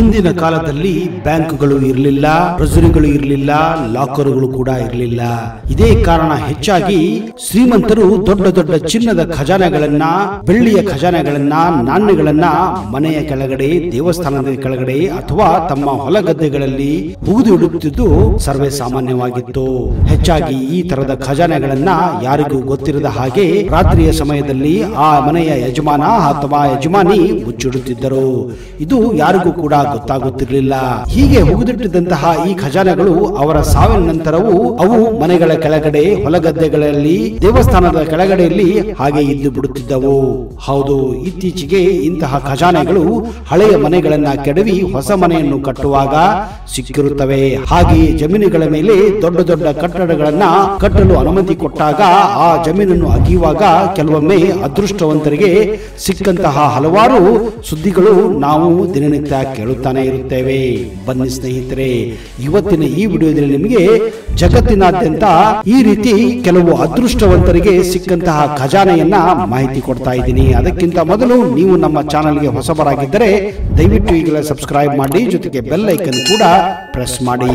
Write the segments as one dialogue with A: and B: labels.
A: ಹಿಂದಿನ ಕಾಲದಲ್ಲಿ ಬ್ಯಾಂಕ್ಗಳು ಇರಲಿಲ್ಲ ಟ್ರೆಜರಿಗಳು ಇರಲಿಲ್ಲ ಲಾಕರ್ಗಳು ಕೂಡ ಇರಲಿಲ್ಲ ಇದೇ ಕಾರಣ ಹೆಚ್ಚಾಗಿ ಶ್ರೀಮಂತರು ದೊಡ್ಡ ದೊಡ್ಡ ಚಿನ್ನದ ಖಜಾನೆಗಳನ್ನ ಬೆಳ್ಳಿಯ ಖಜಾನೆಗಳನ್ನ ನಾಣ್ಯಗಳನ್ನ ಮನೆಯ ಕೆಳಗಡೆ ದೇವಸ್ಥಾನದ ಕೆಳಗಡೆ ಅಥವಾ ತಮ್ಮ ಹೊಲಗದ್ದೆಗಳಲ್ಲಿ ಹುಗಿದು ಇಡುತ್ತಿದ್ದು ಸರ್ವೇ ಸಾಮಾನ್ಯವಾಗಿತ್ತು ಹೆಚ್ಚಾಗಿ ಈ ತರದ ಖಜಾನೆಗಳನ್ನ ಯಾರಿಗೂ ಗೊತ್ತಿರದ ಹಾಗೆ ರಾತ್ರಿಯ ಸಮಯದಲ್ಲಿ ಆ ಮನೆಯ ಯಜಮಾನ ಅಥವಾ ಯಜಮಾನಿ ಮುಚ್ಚಿಡುತ್ತಿದ್ದರು ಇದು ಯಾರಿಗೂ ಕೂಡ ಗೊತ್ತಾಗುತ್ತಿರಲಿಲ್ಲ ಹೀಗೆ ಹುಗಿದಿಟ್ಟಿದ್ದಂತಹ ಈ ಖಜಾನೆಗಳು ಅವರ ಸಾವಿನ ನಂತರವೂ ಅವು ಮನೆಗಳ ಕೆಳಗಡೆ ಹೊಲಗದ್ದೆಗಳಲ್ಲಿ ದೇವಸ್ಥಾನದ ಕೆಳಗಡೆಯಲ್ಲಿ ಹಾಗೆ ಇದ್ದು ಬಿಡುತ್ತಿದ್ದವು ಹೌದು ಇತ್ತೀಚೆಗೆ ಇಂತಹ ಖಜಾನೆಗಳು ಹಳೆಯ ಮನೆಗಳನ್ನ ಕೆಡವಿ ಹೊಸ ಮನೆಯನ್ನು ಕಟ್ಟುವಾಗ ಸಿಕ್ಕಿರುತ್ತವೆ ಹಾಗೆ ಜಮೀನುಗಳ ಮೇಲೆ ದೊಡ್ಡ ದೊಡ್ಡ ಕಟ್ಟಡಗಳನ್ನ ಕಟ್ಟಲು ಅನುಮತಿ ಕೊಟ್ಟಾಗ ಆ ಜಮೀನನ್ನು ಅಗಿಯುವಾಗ ಕೆಲವೊಮ್ಮೆ ಅದೃಷ್ಟವಂತರಿಗೆ ಸಿಕ್ಕಂತಹ ಹಲವಾರು ಸುದ್ದಿಗಳು ನಾವು ದಿನನಿತ್ಯ ಕೇಳುತ್ತಾನೆ ಇರುತ್ತೇವೆ ಬನ್ನಿ ಸ್ನೇಹಿತರೆ ಇವತ್ತಿನ ಈ ವಿಡಿಯೋದಲ್ಲಿ ನಿಮಗೆ ಜಗತ್ತಿನಾದ್ಯಂತ ಈ ರೀತಿ ಕೆಲವು ಅದೃಷ್ಟವಂತರಿಗೆ ಸಿಕ್ಕಂತಹ ಖಜಾನೆಯನ್ನ ಮಾಹಿತಿ ಕೊಡ್ತಾ ಇದ್ದೀನಿ ಅದಕ್ಕಿಂತ ಮೊದಲು ನೀವು ನಮ್ಮ ಚಾನಲ್ಗೆ ಹೊಸಬರಾಗಿದ್ದರೆ ದಯವಿಟ್ಟು ಈಗಲೇ ಸಬ್ಸ್ಕ್ರೈಬ್ ಮಾಡಿ ಜೊತೆಗೆ ಬೆಲ್ ಐಕನ್ ಕೂಡ ಪ್ರೆಸ್ ಮಾಡಿ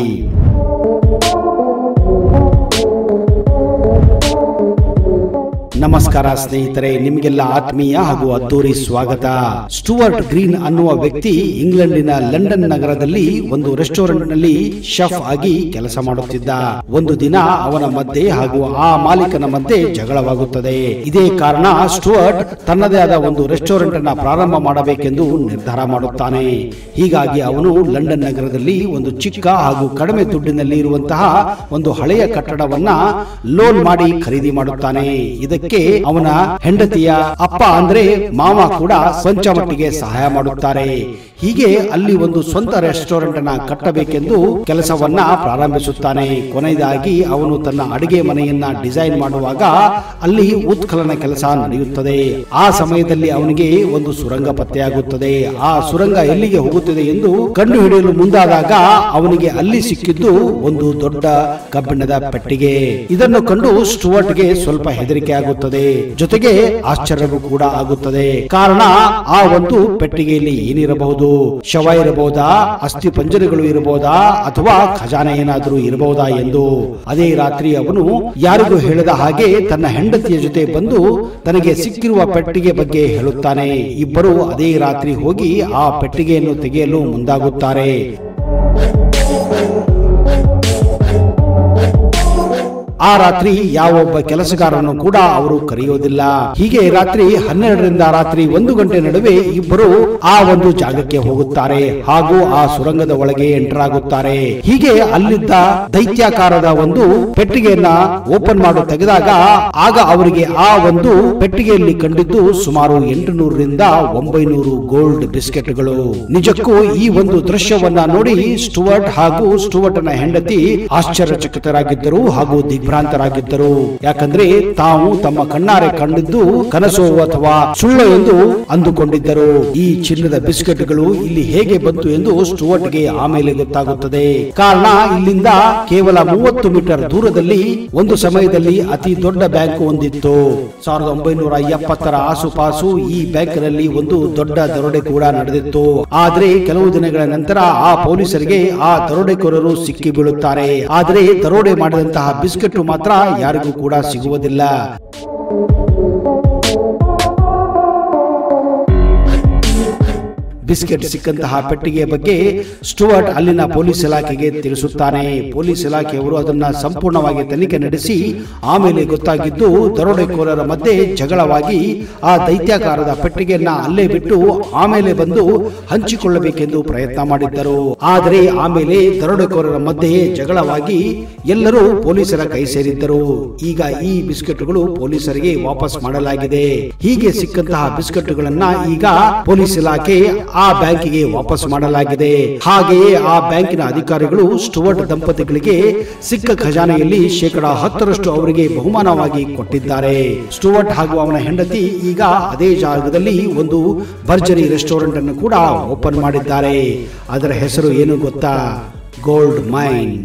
A: ನಮಸ್ಕಾರ ಸ್ನೇಹಿತರೆ ನಿಮಗೆಲ್ಲ ಆತ್ಮೀಯ ಹಾಗೂ ಅದ್ದೂರಿ ಸ್ವಾಗತ ಸ್ಟುವರ್ಟ್ ಗ್ರೀನ್ ಅನ್ನುವ ವ್ಯಕ್ತಿ ಇಂಗ್ಲೆಂಡಿನ ಲಂಡನ್ ನಗರದಲ್ಲಿ ಒಂದು ರೆಸ್ಟೋರೆಂಟ್ ನಲ್ಲಿ ಶೆಫ್ ಆಗಿ ಕೆಲಸ ಮಾಡುತ್ತಿದ್ದ ಒಂದು ದಿನ ಅವನ ಮಧ್ಯೆ ಹಾಗೂ ಆ ಮಾಲೀಕನ ಮಧ್ಯೆ ಜಗಳವಾಗುತ್ತದೆ ಇದೇ ಕಾರಣ ಸ್ಟುವರ್ಟ್ ತನ್ನದೇ ಆದ ಒಂದು ರೆಸ್ಟೋರೆಂಟ್ ಅನ್ನ ಪ್ರಾರಂಭ ಮಾಡಬೇಕೆಂದು ನಿರ್ಧಾರ ಮಾಡುತ್ತಾನೆ ಹೀಗಾಗಿ ಅವನು ಲಂಡನ್ ನಗರದಲ್ಲಿ ಒಂದು ಚಿಕ್ಕ ಹಾಗೂ ಕಡಿಮೆ ದುಡ್ಡಿನಲ್ಲಿ ಇರುವಂತಹ ಒಂದು ಹಳೆಯ ಕಟ್ಟಡವನ್ನ ಲೋನ್ ಮಾಡಿ ಖರೀದಿ ಮಾಡುತ್ತಾನೆ ಇದಕ್ಕೆ ಅವನ ಹೆಂಡತಿಯ ಅಪ್ಪ ಅಂದ್ರೆ ಮಾವ ಕೂಡ ಸ್ವಂತ ಮಟ್ಟಿಗೆ ಸಹಾಯ ಮಾಡುತ್ತಾರೆ ಹೀಗೆ ಅಲ್ಲಿ ಒಂದು ಸ್ವಂತ ರೆಸ್ಟೋರೆಂಟ್ ಅನ್ನ ಕಟ್ಟಬೇಕೆಂದು ಕೆಲಸವನ್ನ ಪ್ರಾರಂಭಿಸುತ್ತಾನೆ ಕೊನೆಯದಾಗಿ ಅವನು ತನ್ನ ಅಡಿಗೆ ಮನೆಯನ್ನ ಡಿಸೈನ್ ಮಾಡುವಾಗ ಅಲ್ಲಿ ಉತ್ಖನನ ಕೆಲಸ ನಡೆಯುತ್ತದೆ ಆ ಸಮಯದಲ್ಲಿ ಅವನಿಗೆ ಒಂದು ಸುರಂಗ ಪತ್ತೆಯಾಗುತ್ತದೆ ಆ ಸುರಂಗ ಎಲ್ಲಿಗೆ ಹೋಗುತ್ತದೆ ಎಂದು ಕಂಡು ಹಿಡಿಯಲು ಮುಂದಾದಾಗ ಅವನಿಗೆ ಅಲ್ಲಿ ಸಿಕ್ಕಿದ್ದು ಒಂದು ದೊಡ್ಡ ಕಬ್ಬಿಣದ ಪೆಟ್ಟಿಗೆ ಇದನ್ನು ಕಂಡು ಸ್ಟುವರ್ಟ್ಗೆ ಸ್ವಲ್ಪ ಹೆದರಿಕೆ ಆಗುತ್ತದೆ ಜೊತೆಗೆ ಆಶ್ಚರ್ಯವೂ ಕೂಡ ಆಗುತ್ತದೆ ಕಾರಣ ಆ ಒಂದು ಪೆಟ್ಟಿಗೆಯಲ್ಲಿ ಏನಿರಬಹುದು ಶವ ಇರಬಹುದಾ ಅಸ್ಥಿ ಪಂಜರಗಳು ಇರಬಹುದಾ ಅಥವಾ ಖಜಾನೆ ಏನಾದರೂ ಇರಬಹುದಾ ಎಂದು ಅದೇ ರಾತ್ರಿ ಅವನು ಯಾರಿಗೂ ಹೇಳದ ಹಾಗೆ ತನ್ನ ಹೆಂಡತಿಯ ಜೊತೆ ಬಂದು ತನಗೆ ಸಿಕ್ಕಿರುವ ಪೆಟ್ಟಿಗೆ ಬಗ್ಗೆ ಹೇಳುತ್ತಾನೆ ಇಬ್ಬರು ಅದೇ ರಾತ್ರಿ ಹೋಗಿ ಆ ಪೆಟ್ಟಿಗೆಯನ್ನು ತೆಗೆಯಲು ಮುಂದಾಗುತ್ತಾರೆ ಆ ರಾತ್ರಿ ಯಾವೊಬ್ಬ ಕೆಲಸಗಾರನು ಕೂಡ ಅವರು ಕರೆಯೋದಿಲ್ಲ ಹೀಗೆ ರಾತ್ರಿ ಹನ್ನೆರಡರಿಂದ ರಾತ್ರಿ ಒಂದು ಗಂಟೆ ನಡುವೆ ಇಬ್ಬರು ಆ ಒಂದು ಜಾಗಕ್ಕೆ ಹೋಗುತ್ತಾರೆ ಹಾಗೂ ಆ ಸುರಂಗದ ಒಳಗೆ ಎಂಟರ್ ಆಗುತ್ತಾರೆ ಹೀಗೆ ಅಲ್ಲಿದ್ದ ದೈತ್ಯಾಕಾರದ ಒಂದು ಪೆಟ್ಟಿಗೆಯನ್ನ ಓಪನ್ ಮಾಡು ತೆಗೆದಾಗ ಆಗ ಅವರಿಗೆ ಆ ಒಂದು ಪೆಟ್ಟಿಗೆಯಲ್ಲಿ ಕಂಡಿದ್ದು ಸುಮಾರು ಎಂಟು ನೂರರಿಂದ ಒಂಬೈನೂರು ಗೋಲ್ಡ್ ಬಿಸ್ಕೆಟ್ಗಳು ನಿಜಕ್ಕೂ ಈ ಒಂದು ದೃಶ್ಯವನ್ನ ನೋಡಿ ಸ್ಟುವರ್ಟ್ ಹಾಗೂ ಸ್ಟುವರ್ಟ್ನ ಹೆಂಡತಿ ಆಶ್ಚರ್ಯಚಕಿತರಾಗಿದ್ದರು ಹಾಗೂ ದಿಗ್ಭ್ರಾಂತರಾಗಿದ್ದರು ಯಾಕಂದ್ರೆ ತಾವು ತಮ್ಮ ಕಣ್ಣಾರೆ ಕಂಡಿದ್ದು ಕನಸು ಅಥವಾ ಸುಳ್ಳು ಎಂದು ಅಂದುಕೊಂಡಿದ್ದರು ಈ ಚಿನ್ನದ ಬಿಸ್ಕೆಟ್ಗಳು ಇಲ್ಲಿ ಹೇಗೆ ಬಂತು ಎಂದು ಸ್ಟುವರ್ಟ್ಗೆ ಆಮೇಲೆ ಗೊತ್ತಾಗುತ್ತದೆ ಕಾರಣ ಇಲ್ಲಿಂದ ಕೇವಲ ಮೂವತ್ತು ಮೀಟರ್ ದೂರದಲ್ಲಿ ಒಂದು ಸಮಯದಲ್ಲಿ ಅತಿ ದೊಡ್ಡ ಬ್ಯಾಂಕ್ ಒಂದಿತ್ತು ಸಾವಿರದ ಒಂಬೈನೂರ ಎಪ್ಪತ್ತರ ಆಸುಪಾಸು ಈ ಬ್ಯಾಂಕ್ನಲ್ಲಿ ಒಂದು ದೊಡ್ಡ ದರೋಡೆ ಕೂಡ ನಡೆದಿತ್ತು ಆದ್ರೆ ಕೆಲವು ದಿನಗಳ ನಂತರ ಆ ಪೊಲೀಸರಿಗೆ ಆ ದರೋಡೆಕೋರರು ಸಿಕ್ಕಿ ಬೀಳುತ್ತಾರೆ ಆದರೆ ದರೋಡೆ ಮಾಡಿದಂತಹ ಬಿಸ್ಕೆಟ್ ಮಾತ್ರ ಯಾರಿಗೂ ಕೂಡ ಸಿಗುವುದಿಲ್ಲ ಬಿಸ್ಕೆಟ್ ಸಿಕ್ಕಂತಹ ಪೆಟ್ಟಿಗೆಯ ಬಗ್ಗೆ ಸ್ಟುವರ್ಟ್ ಅಲ್ಲಿನ ಪೊಲೀಸ್ ಇಲಾಖೆಗೆ ತಿಳಿಸುತ್ತಾನೆ ಪೊಲೀಸ್ ಇಲಾಖೆಯವರು ಅದನ್ನ ಸಂಪೂರ್ಣವಾಗಿ ತನಿಖೆ ನಡೆಸಿ ಆಮೇಲೆ ಗೊತ್ತಾಗಿದ್ದು ದರೋಡೆಕೋರರ ಮಧ್ಯೆ ಜಗಳವಾಗಿ ಆ ದೈತ್ಯಾಕಾರದ ಪೆಟ್ಟಿಗೆಯನ್ನ ಅಲ್ಲೇ ಬಿಟ್ಟು ಆಮೇಲೆ ಬಂದು ಹಂಚಿಕೊಳ್ಳಬೇಕೆಂದು ಪ್ರಯತ್ನ ಮಾಡಿದ್ದರು ಆದರೆ ಆಮೇಲೆ ದರೋಡೆಕೋರರ ಮಧ್ಯೆ ಜಗಳವಾಗಿ ಎಲ್ಲರೂ ಪೊಲೀಸರ ಕೈ ಸೇರಿದ್ದರು ಈಗ ಈ ಬಿಸ್ಕೆಟ್ಗಳು ಪೊಲೀಸರಿಗೆ ವಾಪಸ್ ಮಾಡಲಾಗಿದೆ ಹೀಗೆ ಸಿಕ್ಕಂತಹ ಬಿಸ್ಕೆಟ್ಗಳನ್ನ ಈಗ ಪೊಲೀಸ್ ಇಲಾಖೆ ಆ ಬ್ಯಾಂಕಿಗೆ ವಾಪಸ್ ಮಾಡಲಾಗಿದೆ ಹಾಗೆಯೇ ಆ ಬ್ಯಾಂಕಿನ ಅಧಿಕಾರಿಗಳು ಸ್ಟುವರ್ಟ್ ದಂಪತಿಗಳಿಗೆ ಸಿಕ್ಕ ಖಜಾನೆಯಲ್ಲಿ ಶೇಕಡಾ ಹತ್ತರಷ್ಟು ಅವರಿಗೆ ಬಹುಮಾನವಾಗಿ ಕೊಟ್ಟಿದ್ದಾರೆ ಸ್ಟುವರ್ಟ್ ಹಾಗೂ ಅವನ ಹೆಂಡತಿ ಈಗ ಅದೇ ಜಾಗದಲ್ಲಿ ಒಂದು ಭರ್ಜರಿ ರೆಸ್ಟೋರೆಂಟ್ ಅನ್ನು ಕೂಡ ಓಪನ್ ಮಾಡಿದ್ದಾರೆ ಅದರ ಹೆಸರು ಏನು ಗೊತ್ತಾ ಗೋಲ್ಡ್ ಮೈನ್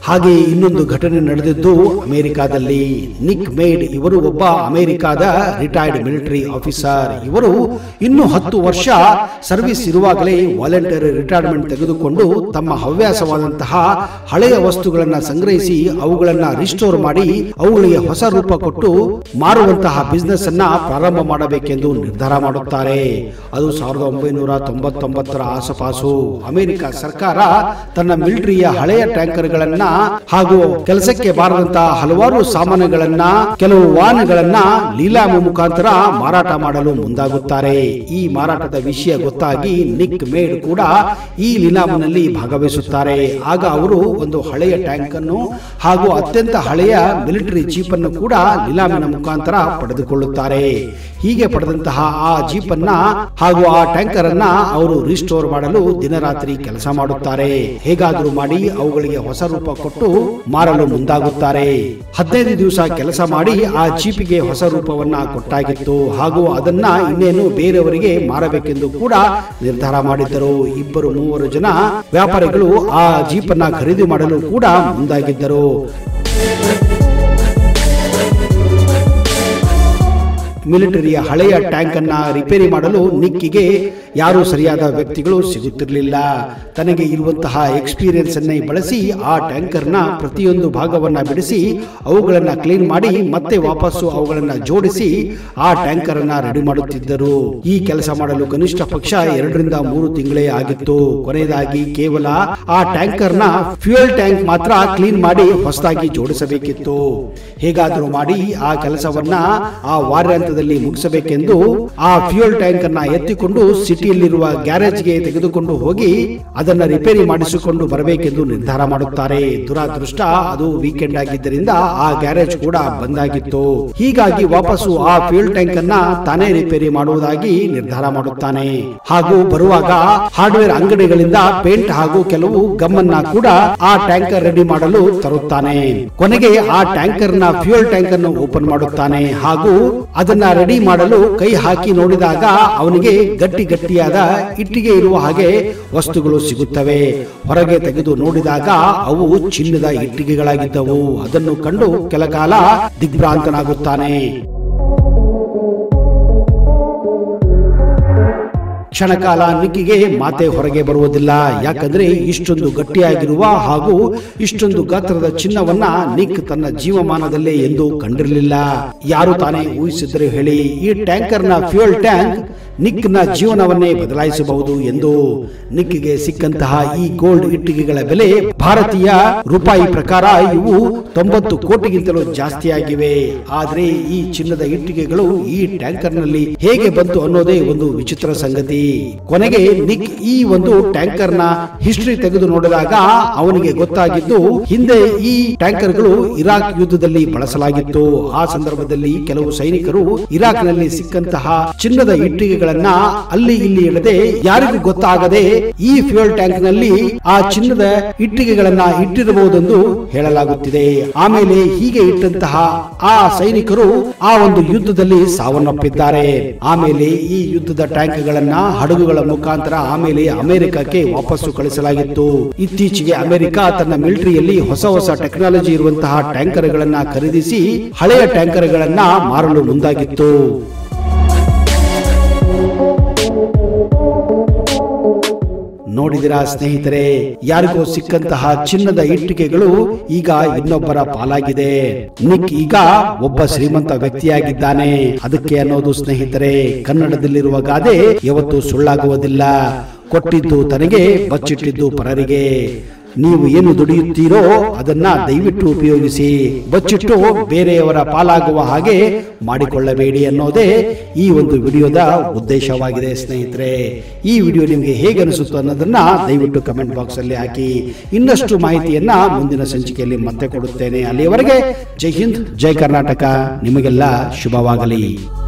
A: ಹಾಗೆ ಇನ್ನೊಂದು ಘಟನೆ ನಡೆದಿದ್ದು ಅಮೆರಿಕಾದಲ್ಲಿ ನಿಕ್ ಮೇಡ್ ಇವರು ಒಬ್ಬ ಅಮೆರಿಕಾದ ರಿಟೈರ್ಡ್ ಮಿಲಿಟರಿ ಆಫೀಸರ್ ಇವರು ಇನ್ನು ಹತ್ತು ವರ್ಷ ಸರ್ವಿಸ್ ಇರುವಾಗಲೇ ವಾಲಂಟಿಯರ್ ರಿಟೈರ್ಮೆಂಟ್ ತೆಗೆದುಕೊಂಡು ತಮ್ಮ ಹವ್ಯಾಸವಾದಂತಹ ಹಳೆಯ ವಸ್ತುಗಳನ್ನ ಸಂಗ್ರಹಿಸಿ ಅವುಗಳನ್ನ ರಿಸ್ಟೋರ್ ಮಾಡಿ ಅವುಗಳಿಗೆ ಹೊಸ ರೂಪ ಕೊಟ್ಟು ಮಾರುವಂತಹ ಬಿಸ್ನೆಸ್ ಅನ್ನ ಪ್ರಾರಂಭ ಮಾಡಬೇಕೆಂದು ನಿರ್ಧಾರ ಮಾಡುತ್ತಾರೆ ಅದು ಸಾವಿರದ ಒಂಬೈನೂರ ತೊಂಬತ್ತೊಂಬತ್ತರ ಆಸುಪಾಸು ಅಮೆರಿಕ ಸರ್ಕಾರ ತನ್ನ ಮಿಲಿಟರಿಯ ಹಳೆಯ ಟ್ಯಾಂಕರ್ಗಳನ್ನ ಹಾಗೂ ಕೆಲಸಕ್ಕೆ ಬಾರದಂತಹ ಹಲವಾರು ಸಾಮಾನುಗಳನ್ನ ಕೆಲವು ವಾಹನಗಳನ್ನ ಲೀಲಾಮ ಮುಖಾಂತರ ಮಾರಾಟ ಮಾಡಲು ಮುಂದಾಗುತ್ತಾರೆ ಈ ಮಾರಾಟದ ವಿಷಯ ಗೊತ್ತಾಗಿ ನಿಕ್ ಮೇಡ್ ಕೂಡ ಈ ಲೀಲಾಮನಲ್ಲಿ ಭಾಗವಹಿಸುತ್ತಾರೆ ಆಗ ಅವರು ಒಂದು ಹಳೆಯ ಟ್ಯಾಂಕ್ ಅನ್ನು ಹಾಗೂ ಅತ್ಯಂತ ಹಳೆಯ ಮಿಲಿಟರಿ ಜೀಪ್ ಅನ್ನು ಕೂಡ ಲೀಲಾಮಿನ ಮುಖಾಂತರ ಪಡೆದುಕೊಳ್ಳುತ್ತಾರೆ ಹೀಗೆ ಪಡೆದಂತಹ ಆ ಜೀಪ್ ಅನ್ನ ಹಾಗೂ ಆ ಟ್ಯಾಂಕರ್ ಅನ್ನ ಅವರು ರಿಸ್ಟೋರ್ ಮಾಡಲು ದಿನರಾತ್ರಿ ಕೆಲಸ ಮಾಡುತ್ತಾರೆ ಹೇಗಾದರೂ ಮಾಡಿ ಅವುಗಳಿಗೆ ಹೊಸ ರೂಪ ಕೊಟ್ಟು ಮಾರಲು ಮುಂದಾಗುತ್ತಾರೆ ಹದಿನೈದು ದಿವಸ ಕೆಲಸ ಮಾಡಿ ಆ ಜೀಪಿಗೆ ಹೊಸ ರೂಪವನ್ನ ಕೊಟ್ಟಾಗಿತ್ತು ಹಾಗೂ ಅದನ್ನ ಇನ್ನೇನು ಬೇರೆಯವರಿಗೆ ಮಾರಬೇಕೆಂದು ಕೂಡ ನಿರ್ಧಾರ ಮಾಡಿದ್ದರು ಇಬ್ಬರು ಮೂವರು ಜನ ವ್ಯಾಪಾರಿಗಳು ಆ ಜೀಪ್ ಅನ್ನ ಖರೀದಿ ಮಾಡಲು ಕೂಡ ಮುಂದಾಗಿದ್ದರು ಮಿಲಿಟರಿಯ ಹಳೆಯ ಟ್ಯಾಂಕ್ ಅನ್ನ ರಿಪೇರಿ ಮಾಡಲು ನಿಕ್ಕಿಗೆ ಯಾರು ಸರಿಯಾದ ವ್ಯಕ್ತಿಗಳು ಸಿಗುತ್ತಿರಲಿಲ್ಲ ತನಗೆ ಇರುವಂತಹ ಎಕ್ಸ್ಪೀರಿಯನ್ಸ್ ಅನ್ನೇ ಬಳಸಿ ಆ ಟ್ಯಾಂಕರ್ನ ಪ್ರತಿಯೊಂದು ಭಾಗವನ್ನ ಬಿಡಿಸಿ ಅವುಗಳನ್ನ ಕ್ಲೀನ್ ಮಾಡಿ ಮತ್ತೆ ವಾಪಸ್ಸು ಅವುಗಳನ್ನ ಜೋಡಿಸಿ ಆ ಟ್ಯಾಂಕರ್ ಅನ್ನ ರೆಡಿ ಮಾಡುತ್ತಿದ್ದರು ಈ ಕೆಲಸ ಮಾಡಲು ಕನಿಷ್ಠ ಪಕ್ಷ ಎರಡರಿಂದ ಮೂರು ತಿಂಗಳೇ ಆಗಿತ್ತು ಕೊನೆಯದಾಗಿ ಕೇವಲ ಆ ಟ್ಯಾಂಕರ್ ನ ಫ್ಯೂಯಲ್ ಟ್ಯಾಂಕ್ ಮಾತ್ರ ಕ್ಲೀನ್ ಮಾಡಿ ಹೊಸದಾಗಿ ಜೋಡಿಸಬೇಕಿತ್ತು ಹೇಗಾದರೂ ಮಾಡಿ ಆ ಕೆಲಸವನ್ನ ಆ ವಾರ್ಯಾಂತದಲ್ಲಿ ಮುಗಿಸಬೇಕೆಂದು ಆ ಫ್ಯೂಯಲ್ ಟ್ಯಾಂಕ್ ಅನ್ನ ಎತ್ತಿಕೊಂಡು ಸಿಟಿಯಲ್ಲಿರುವ ಗ್ಯಾರೇಜ್ಗೆ ತೆಗೆದುಕೊಂಡು ಹೋಗಿ ಅದನ್ನ ರಿಪೇರಿ ಮಾಡಿಸಿಕೊಂಡು ಬರಬೇಕೆಂದು ನಿರ್ಧಾರ ಮಾಡುತ್ತಾರೆ ದುರಾದೃಷ್ಟ ಅದು ವೀಕೆಂಡ್ ಆಗಿದ್ದರಿಂದ ಆ ಗ್ಯಾರೇಜ್ ಕೂಡ ಬಂದಾಗಿತ್ತು ಹೀಗಾಗಿ ವಾಪಸ್ಸು ಆ ಫ್ಯೂಯಲ್ ಟ್ಯಾಂಕ್ ಅನ್ನ ತಾನೇ ರಿಪೇರಿ ಮಾಡುವುದಾಗಿ ನಿರ್ಧಾರ ಮಾಡುತ್ತಾನೆ ಹಾಗೂ ಬರುವಾಗ ಹಾರ್ಡ್ವೇರ್ ಅಂಗಡಿಗಳಿಂದ ಪೇಂಟ್ ಹಾಗೂ ಕೆಲವು ಗಮ್ಮನ್ನ ಕೂಡ ಆ ಟ್ಯಾಂಕರ್ ರೆಡಿ ಮಾಡಲು ತರುತ್ತಾನೆ ಕೊನೆಗೆ ಆ ಟ್ಯಾಂಕರ್ ನ ಫ್ಯೂಯಲ್ ಟ್ಯಾಂಕ್ ಅನ್ನು ಓಪನ್ ಮಾಡುತ್ತಾನೆ ಹಾಗೂ ಅದನ್ನ ರೆಡಿ ಮಾಡಲು ಕೈ ಹಾಕಿ ನೋಡಿದಾಗ ಅವನಿಗೆ ಗಟ್ಟಿ ಗಟ್ಟಿಯಾದ ಇಟ್ಟಿಗೆ ಇರುವ ಹಾಗೆ ವಸ್ತುಗಳು ಸಿಗುತ್ತವೆ ಹೊರಗೆ ತೆಗೆದು ನೋಡಿದಾಗ ಅವು ಚಿನ್ನದ ಇಟ್ಟಿಗೆಗಳಾಗಿದ್ದವು ಅದನ್ನು ಕಂಡು ಕೆಲ ಕಾಲ ದಿಗ್ಭ್ರಾಂತನಾಗುತ್ತಾನೆ ಕ್ಷಣಕಾಲ ನಿಕ್ಕಿಗೆ ಮಾತೆ ಹೊರಗೆ ಬರುವುದಿಲ್ಲ ಯಾಕಂದ್ರೆ ಇಷ್ಟೊಂದು ಗಟ್ಟಿಯಾಗಿರುವ ಹಾಗೂ ಇಷ್ಟೊಂದು ಗಾತ್ರದ ಚಿನ್ನವನ್ನ ನಿಕ್ ತನ್ನ ಜೀವಮಾನದಲ್ಲೇ ಎಂದು ಕಂಡಿರಲಿಲ್ಲ ಯಾರು ತಾನೇ ಊಹಿಸಿದ್ರೆ ಹೇಳಿ ಈ ಟ್ಯಾಂಕರ್ನ ಫ್ಯೂಯಲ್ ಟ್ಯಾಂಕ್ ನಿಕ್ನ ಜೀವನವನ್ನೇ ಬದಲಾಯಿಸಬಹುದು ಎಂದು ನಿಕ್ಗೆ ಸಿಕ್ಕಂತಹ ಈ ಗೋಲ್ಡ್ ಇಟ್ಟಿಗೆಗಳ ಬೆಲೆ ಭಾರತೀಯ ರೂಪಾಯಿ ಪ್ರಕಾರ ಇವು ತೊಂಬತ್ತು ಕೋಟಿಗಿಂತಲೂ ಜಾಸ್ತಿಯಾಗಿವೆ ಆದ್ರೆ ಈ ಚಿನ್ನದ ಇಟ್ಟಿಗೆಗಳು ಈ ಟ್ಯಾಂಕರ್ನಲ್ಲಿ ಹೇಗೆ ಬಂತು ಅನ್ನೋದೇ ಒಂದು ವಿಚಿತ್ರ ಸಂಗತಿ ಕೊನೆಗೆ ನಿಕ್ ಈ ಒಂದು ಟ್ಯಾಂಕರ್ನ ಹಿಸ್ಟ್ರಿ ತೆಗೆದು ನೋಡಿದಾಗ ಅವನಿಗೆ ಗೊತ್ತಾಗಿದ್ದು ಹಿಂದೆ ಈ ಟ್ಯಾಂಕರ್ಗಳು ಇರಾಕ್ ಯುದ್ಧದಲ್ಲಿ ಬಳಸಲಾಗಿತ್ತು ಆ ಸಂದರ್ಭದಲ್ಲಿ ಕೆಲವು ಸೈನಿಕರು ಇರಾಕ್ನಲ್ಲಿ ಸಿಕ್ಕಂತಹ ಚಿನ್ನದ ಇಟ್ಟಿಗೆಗಳನ್ನ ಅಲ್ಲಿ ಇಲ್ಲಿ ಇಡದೆ ಯಾರಿಗೂ ಗೊತ್ತಾಗದೆ ಈ ಫ್ಯೂಯಲ್ ಟ್ಯಾಂಕ್ ನಲ್ಲಿ ಆ ಚಿನ್ನದ ಇಟ್ಟಿಗೆಗಳನ್ನ ಇಟ್ಟಿರಬಹುದೆಂದು ಹೇಳಲಾಗುತ್ತಿದೆ ಆಮೇಲೆ ಹೀಗೆ ಇಟ್ಟಂತಹ ಆ ಸೈನಿಕರು ಆ ಒಂದು ಯುದ್ಧದಲ್ಲಿ ಸಾವನ್ನಪ್ಪಿದ್ದಾರೆ ಆಮೇಲೆ ಈ ಯುದ್ಧದ ಟ್ಯಾಂಕ್ಗಳನ್ನ ಹಡಗುಗಳ ಮುಖಾಂತರ ಆಮೇಲೆ ಅಮೆರಿಕಕ್ಕೆ ವಾಪಸ್ಸು ಕಳಿಸಲಾಗಿತ್ತು ಇತ್ತೀಚೆಗೆ ಅಮೆರಿಕ ತನ್ನ ಮಿಲಿಟರಿಯಲ್ಲಿ ಹೊಸ ಹೊಸ ಟೆಕ್ನಾಲಜಿ ಇರುವಂತಹ ಟ್ಯಾಂಕರ್ಗಳನ್ನ ಖರೀದಿಸಿ ಹಳೆಯ ಟ್ಯಾಂಕರ್ಗಳನ್ನ ಮಾರಲು ಮುಂದಾಗಿತ್ತು ನೋಡಿದಿರಾ ಸ್ನೇಹಿತರೆ ಯಾರಿಗೋ ಸಿಕ್ಕಂತಹ ಚಿನ್ನದ ಇಟ್ಟಿಗೆಗಳು ಈಗ ಇನ್ನೊಬ್ಬರ ಪಾಲಾಗಿದೆ ನಿಕ್ ಈಗ ಒಬ್ಬ ಶ್ರೀಮಂತ ವ್ಯಕ್ತಿಯಾಗಿದ್ದಾನೆ ಅದಕ್ಕೆ ಅನ್ನೋದು ಸ್ನೇಹಿತರೆ ಕನ್ನಡದಲ್ಲಿರುವ ಗಾದೆ ಯಾವತ್ತೂ ಸುಳ್ಳಾಗುವುದಿಲ್ಲ ಕೊಟ್ಟಿದ್ದು ತನಗೆ ಬಚ್ಚಿಟ್ಟಿದ್ದು ಪರರಿಗೆ ನೀವು ಏನು ದುಡಿಯುತ್ತೀರೋ ಅದನ್ನ ದಯವಿಟ್ಟು ಉಪಯೋಗಿಸಿ ಬಚ್ಚಿಟ್ಟು ಬೇರೆಯವರ ಪಾಲಾಗುವ ಹಾಗೆ ಮಾಡಿಕೊಳ್ಳಬೇಡಿ ಅನ್ನೋದೇ ಈ ಒಂದು ವಿಡಿಯೋದ ಉದ್ದೇಶವಾಗಿದೆ ಸ್ನೇಹಿತರೆ ಈ ವಿಡಿಯೋ ನಿಮಗೆ ಹೇಗೆ ಅನಿಸುತ್ತು ಅನ್ನೋದನ್ನ ದಯವಿಟ್ಟು ಕಮೆಂಟ್ ಬಾಕ್ಸ್ ಅಲ್ಲಿ ಹಾಕಿ ಇನ್ನಷ್ಟು ಮಾಹಿತಿಯನ್ನ ಮುಂದಿನ ಸಂಚಿಕೆಯಲ್ಲಿ ಮತ್ತೆ ಕೊಡುತ್ತೇನೆ ಅಲ್ಲಿಯವರೆಗೆ ಜೈ ಹಿಂದ್ ಜೈ ಕರ್ನಾಟಕ ನಿಮಗೆಲ್ಲ ಶುಭವಾಗಲಿ